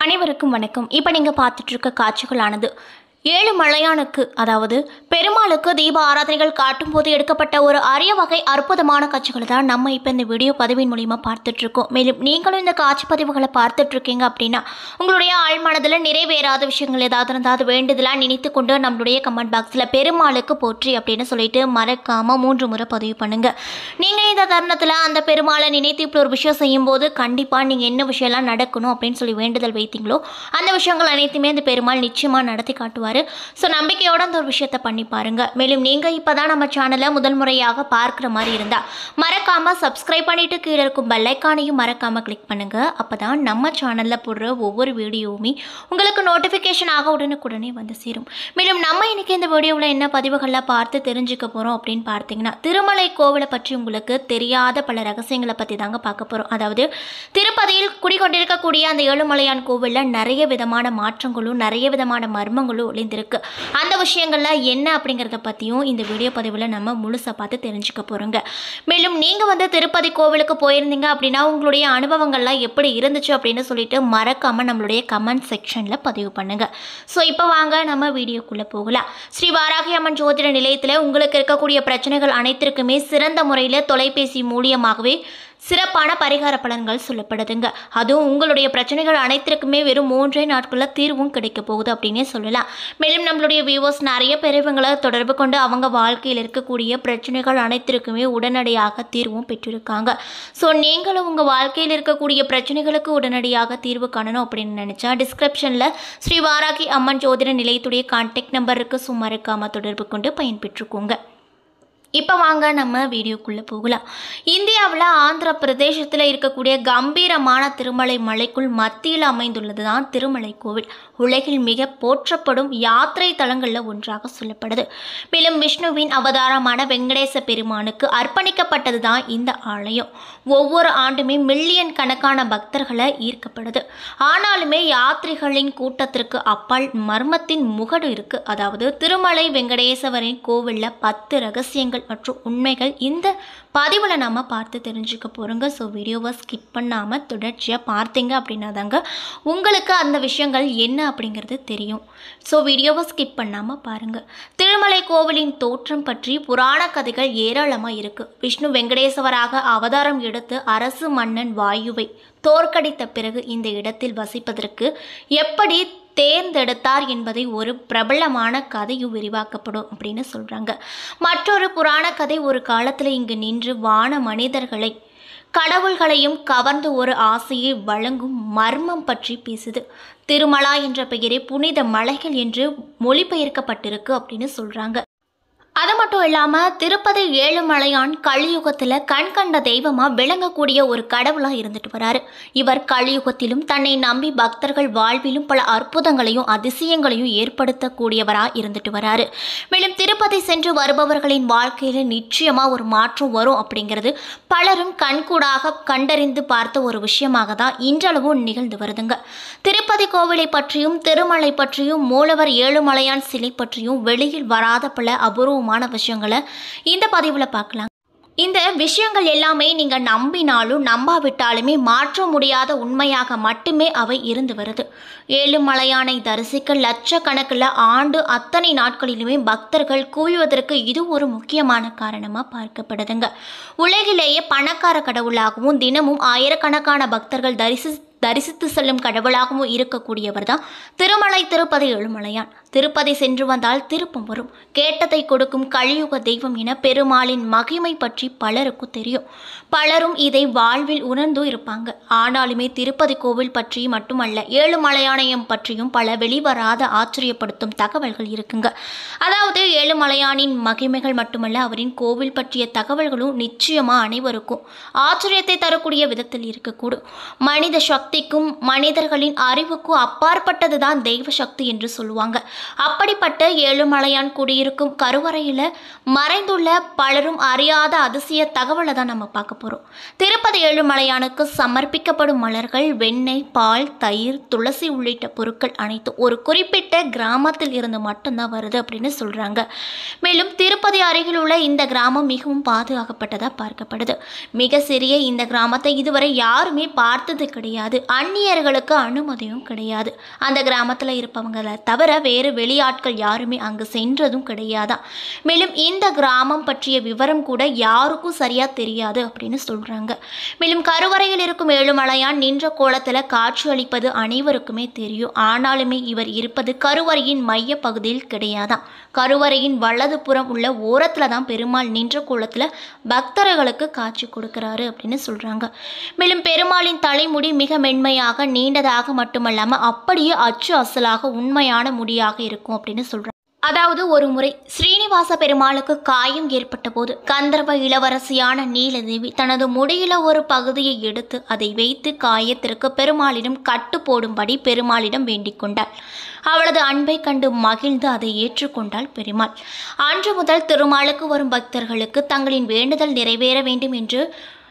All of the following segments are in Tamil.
அனைவருக்கும் வணக்கம் இப்போ நீங்கள் பார்த்துட்டு இருக்க காட்சிகளானது ஏழு மலையானுக்கு அதாவது பெருமாளுக்கு தீப ஆராதனைகள் காட்டும்போது எடுக்கப்பட்ட ஒரு அரிய வகை அற்புதமான காட்சிகளை தான் நம்ம இப்போ இந்த வீடியோ பதிவின் மூலிமா பார்த்துட்டு இருக்கோம் மேலும் நீங்களும் இந்த காட்சி பதிவுகளை பார்த்துட்டு இருக்கீங்க அப்படின்னா உங்களுடைய ஆழ்மனதில் நிறைவேறாத விஷயங்கள் ஏதாவது இருந்தால் அது வேண்டுதலாக நினைத்து கொண்டு நம்மளுடைய கமெண்ட் பாக்ஸில் பெருமாளுக்கு போற்றி அப்படின்னு சொல்லிட்டு மறக்காம மூன்று முறை பதிவு பண்ணுங்க நீங்கள் இந்த தருணத்தில் அந்த பெருமாளை நினைத்து இப்படி ஒரு விஷயம் செய்யும்போது கண்டிப்பாக நீங்கள் என்ன விஷயம்லாம் நடக்கணும் அப்படின்னு சொல்லி வேண்டுதல் வைத்தீங்களோ அந்த விஷயங்கள் அனைத்துமே அந்த பெருமாள் நிச்சயமாக நடத்தி காட்டுவார் ஸோ நம்பிக்கையோட அந்த ஒரு விஷயத்தை பண்ணி பாருங்க மேலும் நீங்கள் இப்போ தான் நம்ம சேனலை முதல் முறையாக பார்க்குற மாதிரி இருந்தால் மறக்காமல் சப்ஸ்கிரைப் பண்ணிட்டு கீழே இருக்கும் பெல்லைக்கானையும் மறக்காமல் கிளிக் பண்ணுங்க அப்போ தான் நம்ம சேனலில் போடுற ஒவ்வொரு வீடியோவுமே உங்களுக்கு நோட்டிஃபிகேஷன் ஆக உடனுக்குடனே வந்து சேரும் மேலும் நம்ம இன்னைக்கு இந்த வீடியோவில் என்ன பதிவுகளில் பார்த்து தெரிஞ்சுக்க போகிறோம் அப்படின்னு பார்த்தீங்கன்னா திருமலை கோவிலை பற்றி உங்களுக்கு தெரியாத பல ரகசியங்களை பற்றி தாங்க பார்க்க போகிறோம் அதாவது திருப்பதியில் குடிகொண்டிருக்கக்கூடிய அந்த ஏழுமலையான் கோவிலில் நிறைய விதமான மாற்றங்களும் நிறைய விதமான மர்மங்களும் ஒளிந்திருக்கு அந்த விஷயங்கள்ல என்ன அப்படிங்கிறத பற்றியும் இந்த வீடியோ பதிவில் நம்ம முழுசாக பார்த்து தெரிஞ்சுக்க போகிறோங்க மேலும் நீங்கள் வந்து திருப்பதி கோவிலுக்கு போயிருந்தீங்க அப்படின்னா உங்களுடைய அனுபவங்கள்லாம் எப்படி இருந்துச்சு அப்படின்னு சொல்லிட்டு மறக்காமல் நம்மளுடைய கமெண்ட் செக்ஷனில் பதிவு பண்ணுங்க ஸோ இப்போ வாங்க நம்ம வீடியோக்குள்ளே போகலாம் ஸ்ரீ வாராகி அம்மன் ஜோதிட நிலையத்தில் உங்களுக்கு இருக்கக்கூடிய பிரச்சனைகள் அனைத்திற்குமே சிறந்த முறையில் தொலைபேசி மூலியமாகவே சிறப்பான பரிகார பலன்கள் சொல்லப்படுதுங்க அதுவும் உங்களுடைய பிரச்சனைகள் அனைத்திற்குமே வெறும் மூன்றே நாட்களில் தீர்வும் கிடைக்க போகுது அப்படின்னே சொல்லலாம் மேலும் நம்மளுடைய வியூவர்ஸ் நிறைய பேர் இவங்களை தொடர்பு கொண்டு அவங்க வாழ்க்கையில் இருக்கக்கூடிய பிரச்சனைகள் அனைத்திற்குமே உடனடியாக தீர்வும் பெற்றிருக்காங்க ஸோ நீங்களும் உங்கள் வாழ்க்கையில் இருக்கக்கூடிய பிரச்சனைகளுக்கு உடனடியாக தீர்வு காணணும் அப்படின்னு நினச்சா டிஸ்கிரிப்ஷனில் ஸ்ரீ வாராகி அம்மன் ஜோதிட நிலையத்துடைய கான்டாக்ட் நம்பருக்கு சும்மா இருக்காமல் தொடர்பு கொண்டு பயன்பெற்றுக்கோங்க இப்போ வாங்க நம்ம வீடியோக்குள்ளே போகலாம் இந்தியாவில் ஆந்திர பிரதேசத்தில் இருக்கக்கூடிய கம்பீரமான திருமலை மலைக்குள் மத்தியில் அமைந்துள்ளது தான் திருமலை கோவில் உலகில் மிக போற்றப்படும் யாத்திரை தலங்களில் ஒன்றாக சொல்லப்படுது மேலும் விஷ்ணுவின் அவதாரமான வெங்கடேச பெருமானுக்கு அர்ப்பணிக்கப்பட்டது தான் இந்த ஆலயம் ஒவ்வொரு ஆண்டுமே மில்லியன் கணக்கான பக்தர்களை ஈர்க்கப்படுது ஆனாலுமே யாத்ரிகளின் கூட்டத்திற்கு அப்பால் மர்மத்தின் முகடு இருக்கு அதாவது திருமலை வெங்கடேசவரின் கோவிலில் பத்து ரகசியங்கள் மற்றும் உண்மைகள் இந்த பதிவில் நம்ம பார்த்து தெரிஞ்சுக்க போகிறோங்க ஸோ வீடியோவை ஸ்கிப் பண்ணாமல் தொடர்ச்சியாக பார்த்தீங்க அப்படின்னா தாங்க உங்களுக்கு அந்த விஷயங்கள் என்ன அப்படிங்கிறது தெரியும் ஸோ வீடியோவை ஸ்கிப் பண்ணாமல் பாருங்கள் திருமலை கோவிலின் தோற்றம் பற்றி புராண கதைகள் ஏராளமாக இருக்குது விஷ்ணு வெங்கடேசவராக அவதாரம் எடுத்து அரசு மன்னன் வாயுவை தோற்கடித்த பிறகு இந்த இடத்தில் வசிப்பதற்கு எப்படி தேர்ந்தெடுத்தார் என்பதை ஒரு பிரபலமான கதையும் விரிவாக்கப்படும் அப்படின்னு சொல்கிறாங்க மற்றொரு புராண கதை ஒரு காலத்தில் இங்கு நின்று வான மனிதர்களை கடவுள்களையும் கவர்ந்து ஒரு ஆசையை வழங்கும் மர்மம் பற்றி பேசுது திருமலா என்ற பெயரே புனித மலைகள் என்று மொழிபெயர்க்கப்பட்டிருக்கு அப்படின்னு சொல்கிறாங்க அது மட்டும் இல்லாமல் திருப்பதி ஏழுமலையான் கலியுகத்தில் கண் கண்ட தெய்வமாக விளங்கக்கூடிய ஒரு கடவுளாக இருந்துட்டு வராரு இவர் கலியுகத்திலும் தன்னை நம்பி பக்தர்கள் வாழ்விலும் பல அற்புதங்களையும் அதிசயங்களையும் ஏற்படுத்தக்கூடியவராக இருந்துட்டு வராரு மேலும் திருப்பதி சென்று வருபவர்களின் வாழ்க்கையில் நிச்சயமாக ஒரு மாற்றம் வரும் அப்படிங்கிறது பலரும் கண்கூடாக கண்டறிந்து பார்த்த ஒரு விஷயமாக தான் இன்றளவும் நிகழ்ந்து வருதுங்க திருப்பதி கோவிலை பற்றியும் திருமலை பற்றியும் மூலவர் ஏழுமலையான் சிலை பற்றியும் வெளியில் வராத பல அபூர்வமான விஷயங்களை இந்த பதிவில் பார்க்கலாம் இந்த விஷயங்கள் எல்லாமே நீங்கள் நம்பினாலும் நம்பாவிட்டாலுமே மாற்ற முடியாத உண்மையாக மட்டுமே அவை இருந்து வருது ஏழுமலையானை தரிசிக்க லட்சக்கணக்கில் ஆண்டு அத்தனை நாட்களிலுமே பக்தர்கள் குவிவதற்கு இது ஒரு முக்கியமான காரணமாக பார்க்கப்படுதுங்க உலகிலேயே பணக்கார கடவுளாகவும் தினமும் ஆயிரக்கணக்கான பக்தர்கள் தரிசி தரிசித்து செல்லும் கடவுளாகவும் இருக்கக்கூடியவர் தான் திருமலை திருப்பதி எழுமலையான் திருப்பதி சென்று வந்தால் திருப்பம் வரும் கேட்டதை கொடுக்கும் கலியுக தெய்வம் என பெருமாளின் மகிமை பற்றி பலருக்கும் தெரியும் பலரும் இதை வாழ்வில் உணர்ந்தும் இருப்பாங்க ஆனாலுமே திருப்பதி கோவில் பற்றி மட்டுமல்ல ஏழுமலையானையம் பற்றியும் பல வெளிவராத ஆச்சரியப்படுத்தும் தகவல்கள் இருக்குங்க அதாவது ஏழுமலையானின் மகிமைகள் மட்டுமல்ல அவரின் கோவில் பற்றிய தகவல்களும் நிச்சயமா அனைவருக்கும் ஆச்சரியத்தை தரக்கூடிய விதத்தில் இருக்கக்கூடும் மனித சக்திக்கும் மனிதர்களின் அறிவுக்கும் அப்பாற்பட்டதுதான் தெய்வ சக்தி என்று சொல்லுவாங்க அப்படிப்பட்ட ஏழுமலையான் குடியிருக்கும் கருவறையில் மறைந்துள்ள பலரும் அறியாத அதிசய தகவலை தான் நம்ம பார்க்க போகிறோம் திருப்பதி ஏழுமலையானுக்கு சமர்ப்பிக்கப்படும் மலர்கள் வெண்ணெய் பால் தயிர் துளசி உள்ளிட்ட பொருட்கள் அனைத்தும் ஒரு குறிப்பிட்ட கிராமத்தில் இருந்து மட்டும்தான் வருது அப்படின்னு சொல்கிறாங்க மேலும் திருப்பதி அருகில் உள்ள இந்த கிராமம் மிகவும் பாதுகாக்கப்பட்டதாக பார்க்கப்படுது மிக சிறிய இந்த கிராமத்தை இதுவரை யாருமே பார்த்தது கிடையாது அந்நியர்களுக்கு அனுமதியும் கிடையாது அந்த கிராமத்தில் இருப்பவங்களை தவிர வேறு வெளியாட்கள் யாருமே அங்கு சென்றதும் கிடையாதான் மேலும் இந்த கிராமம் பற்றிய விவரம் கூட யாருக்கும் சரியா தெரியாது அப்படின்னு சொல்றாங்க மேலும் கருவறையில் இருக்கும் ஏழுமலையான் நின்ற கோலத்தில் காட்சி அளிப்பது அனைவருக்குமே தெரியும் ஆனாலுமே இவர் இருப்பது கருவறையின் மைய பகுதியில் கிடையாதான் கருவறையின் வலது புறம் உள்ள ஓரத்தில் தான் பெருமாள் நின்ற கோலத்தில் பக்தர்களுக்கு காட்சி கொடுக்கிறாரு அப்படின்னு சொல்றாங்க மேலும் பெருமாளின் தலைமுடி மிக மென்மையாக நீண்டதாக மட்டுமல்லாமல் அப்படியே அச்சு அசலாக உண்மையான முடியாக இருக்கும் அப்படின்னு சொல்றாங்க அதாவது ஒரு முறை ஸ்ரீனிவாச பெருமாளுக்கு காயம் ஏற்பட்ட போது கந்தர்வ இளவரசியான நீலதேவி தனது முடியில ஒரு பகுதியை எடுத்து அதை வைத்து காயத்திற்கு பெருமாளிடம் கட்டு போடும்படி பெருமாளிடம் வேண்டிக் கொண்டாள் அவளது அன்பை கண்டு மகிழ்ந்து அதை ஏற்றுக்கொண்டாள் பெருமாள் அன்று முதல் திருமாலுக்கு வரும் பக்தர்களுக்கு தங்களின் வேண்டுதல் நிறைவேற வேண்டும் என்று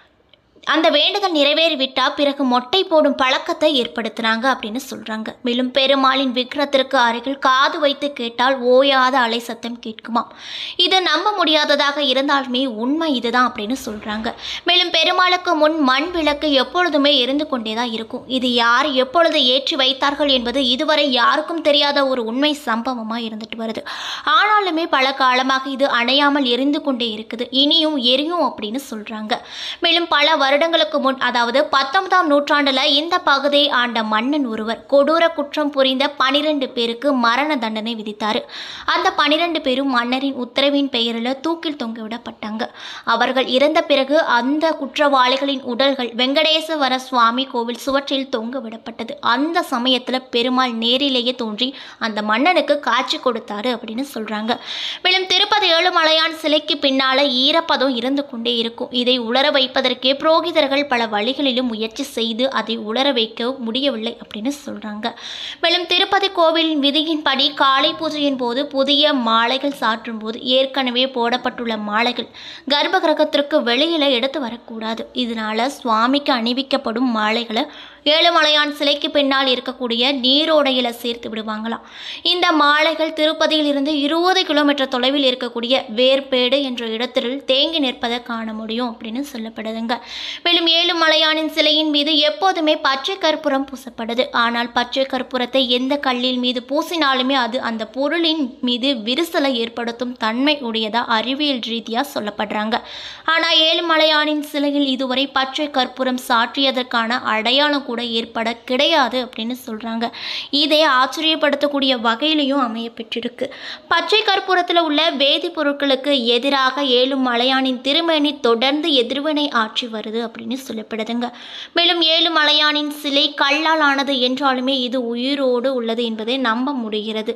அந்த வேண்டுதல் நிறைவேறிவிட்டால் பிறகு மொட்டை போடும் பழக்கத்தை ஏற்படுத்தினாங்க அப்படின்னு சொல்கிறாங்க மேலும் பெருமாளின் விக்கிரத்திற்கு அருகில் காது வைத்து கேட்டால் ஓயாத அலை சத்தம் கேட்குமாம் இது நம்ப முடியாததாக இருந்தாலுமே உண்மை இதுதான் அப்படின்னு சொல்கிறாங்க மேலும் பெருமாளுக்கு முன் மண் விளக்கு எப்பொழுதுமே எரிந்து கொண்டே தான் இருக்கும் இது யார் எப்பொழுது ஏற்றி வைத்தார்கள் என்பது இதுவரை யாருக்கும் தெரியாத ஒரு உண்மை சம்பவமாக இருந்துட்டு வருது ஆனாலுமே பல காலமாக இது அணையாமல் எரிந்து கொண்டே இருக்குது இனியும் எரியும் அப்படின்னு சொல்கிறாங்க மேலும் பல வருடங்களுக்கு முன் அதாவது பத்தொன்பதாம் நூற்றாண்டுல இந்த பகுதியை ஆண்ட மன்னன் ஒருவர் கொடூர குற்றம் புரிந்த பனிரெண்டு பேருக்கு மரண தண்டனை விதித்தார் அந்த பனிரெண்டு பேரும் மன்னரின் உத்தரவின் பெயரில் தூக்கில் தொங்கவிடப்பட்டாங்க அவர்கள் இறந்த பிறகு அந்த குற்றவாளிகளின் உடல்கள் வெங்கடேசவர சுவாமி கோவில் சுவற்றில் தொங்க விடப்பட்டது அந்த சமயத்தில் பெருமாள் நேரிலேயே தோன்றி அந்த மன்னனுக்கு காட்சி கொடுத்தாரு அப்படின்னு சொல்றாங்க மேலும் திருப்பதி ஏழுமலையான் சிலைக்கு பின்னால ஈரப்பதம் இருந்து கொண்டே இருக்கும் இதை உலர வைப்பதற்கே புரோகிதர்கள் பல வழிகளிலும் முயற்சி செய்து அதை உலர வைக்க முடியவில்லை அப்படின்னு சொல்றாங்க மேலும் திருப்பதி கோவிலின் விதியின்படி காலை பூஜையின் போது புதிய மாலைகள் சாற்றும் போது ஏற்கனவே போடப்பட்டுள்ள மாலைகள் கர்ப்ப கிரகத்திற்கு வெளியில எடுத்து வரக்கூடாது இதனால சுவாமிக்கு அணிவிக்கப்படும் மாலைகளை ஏழுமலையான் சிலைக்கு பின்னால் இருக்கக்கூடிய நீரோடையில சேர்த்து விடுவாங்களாம் இந்த மாலைகள் திருப்பதியில் இருந்து இருபது கிலோமீட்டர் தொலைவில் இருக்கக்கூடிய வேர்பேடு என்ற இடத்தில் தேங்கி நிற்பதை காண முடியும் அப்படின்னு சொல்லப்படுதுங்க மேலும் ஏழுமலையானின் சிலையின் மீது எப்போதுமே பச்சை கற்பூரம் பூசப்படுது ஆனால் பச்சை கற்பூரத்தை எந்த கல்லில் மீது பூசினாலுமே அது அந்த பொருளின் மீது விரிசலை ஏற்படுத்தும் தன்மை உடையதா அறிவியல் ரீதியாக சொல்லப்படுறாங்க ஆனால் ஏழுமலையானின் சிலையில் இதுவரை பச்சை கற்பூரம் சாற்றியதற்கான அடையாளம் கூட ஏற்பட கிடையாது அப்படின்னு சொல்கிறாங்க இதே ஆச்சரியப்படுத்தக்கூடிய வகையிலையும் அமைய பெற்றிருக்கு பச்சை கற்பூரத்தில் உள்ள வேதிப்பொருட்களுக்கு எதிராக ஏழும் மலையானின் திருமேனி தொடர்ந்து எதிர்வினை ஆற்றி வருது அப்படின்னு சொல்லப்படுதுங்க மேலும் ஏழு மலையானின் சிலை கல்லால் ஆனது என்றாலுமே இது உயிரோடு உள்ளது என்பதை நம்ப முடிகிறது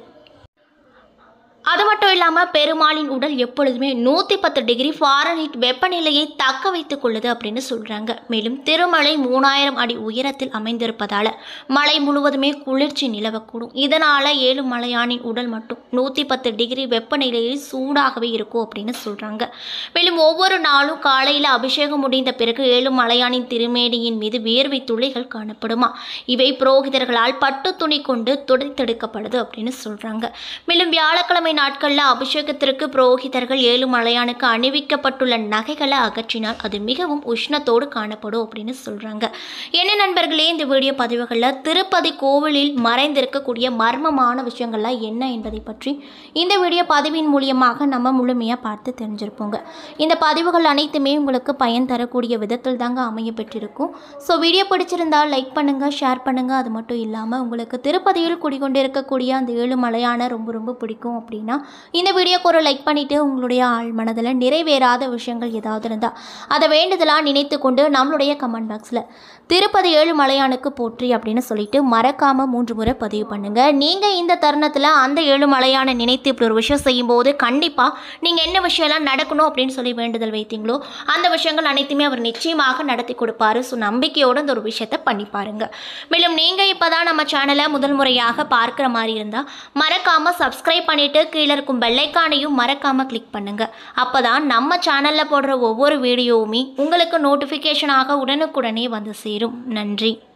அது மட்டும் இல்லாமல் பெருமாளின் உடல் எப்பொழுதுமே நூற்றி பத்து டிகிரி ஃபாரன்ஹீட் வெப்பநிலையை தக்க வைத்துக் கொள்ளுது அப்படின்னு சொல்கிறாங்க மேலும் திருமலை மூணாயிரம் அடி உயரத்தில் அமைந்திருப்பதால் மலை முழுவதுமே குளிர்ச்சி நிலவக்கூடும் இதனால் ஏழு மலையானின் உடல் மட்டும் நூற்றி பத்து டிகிரி வெப்பநிலையில் சூடாகவே இருக்கும் அப்படின்னு சொல்கிறாங்க மேலும் ஒவ்வொரு நாளும் காலையில் அபிஷேகம் முடிந்த பிறகு ஏழு மலையானின் திருமேனியின் மீது வேர்வை துளிகள் காணப்படுமா இவை புரோகிதர்களால் பட்டு துணி கொண்டு துடைத்தெடுக்கப்படுது அப்படின்னு சொல்கிறாங்க மேலும் வியாழக்கிழமை நாட்களில் அபிஷேகத்திற்கு புரோகிதர்கள் ஏழு மலையானுக்கு அணிவிக்கப்பட்டுள்ள நகைகளை அகற்றினால் அது மிகவும் உஷ்ணத்தோடு காணப்படும் அப்படின்னு சொல்கிறாங்க என்ன நண்பர்களே இந்த வீடியோ பதிவுகளில் திருப்பதி கோவிலில் மறைந்திருக்கக்கூடிய மர்மமான விஷயங்கள்லாம் என்ன என்பதை பற்றி இந்த வீடியோ பதிவின் மூலியமாக நம்ம முழுமையாக பார்த்து தெரிஞ்சிருப்போங்க இந்த பதிவுகள் அனைத்துமே உங்களுக்கு பயன் தரக்கூடிய விதத்தில் தாங்க அமைய பெற்றிருக்கும் ஸோ வீடியோ பிடிச்சிருந்தால் லைக் பண்ணுங்கள் ஷேர் பண்ணுங்கள் அது மட்டும் இல்லாமல் உங்களுக்கு திருப்பதியில் குடிக்கொண்டிருக்கக்கூடிய அந்த ஏழு மலையான ரொம்ப ரொம்ப பிடிக்கும் அப்படின்னு அப்படின்னா இந்த வீடியோக்கு ஒரு லைக் பண்ணிவிட்டு உங்களுடைய ஆள் மனதில் நிறைவேறாத விஷயங்கள் ஏதாவது இருந்தால் அதை வேண்டுதலாக நினைத்து கொண்டு நம்மளுடைய கமெண்ட் பாக்ஸில் திருப்பதி ஏழுமலையானுக்கு போற்றி அப்படின்னு சொல்லிட்டு மறக்காமல் மூன்று முறை பதிவு பண்ணுங்கள் நீங்கள் இந்த தருணத்தில் அந்த ஏழுமலையானை நினைத்து இப்படி ஒரு விஷயம் செய்யும்போது கண்டிப்பாக நீங்கள் என்ன விஷயம்லாம் நடக்கணும் அப்படின்னு சொல்லி வேண்டுதல் வைத்தீங்களோ அந்த விஷயங்கள் அனைத்துமே அவர் நிச்சயமாக நடத்தி கொடுப்பாரு ஸோ நம்பிக்கையோடு இந்த ஒரு விஷயத்தை பண்ணி பாருங்க மேலும் நீங்கள் இப்போ தான் நம்ம சேனலை முதல் முறையாக பார்க்குற மாதிரி இருந்தால் மறக்காமல் சப்ஸ்கிரைப் பண்ணிவிட்டு கீழே இருக்கும் பெல்லைக்கானையும் மறக்காமல் கிளிக் பண்ணுங்கள் அப்போ தான் நம்ம சேனலில் போடுற ஒவ்வொரு வீடியோவுமே உங்களுக்கு நோட்டிஃபிகேஷனாக உடனுக்குடனே வந்து சேரும் நன்றி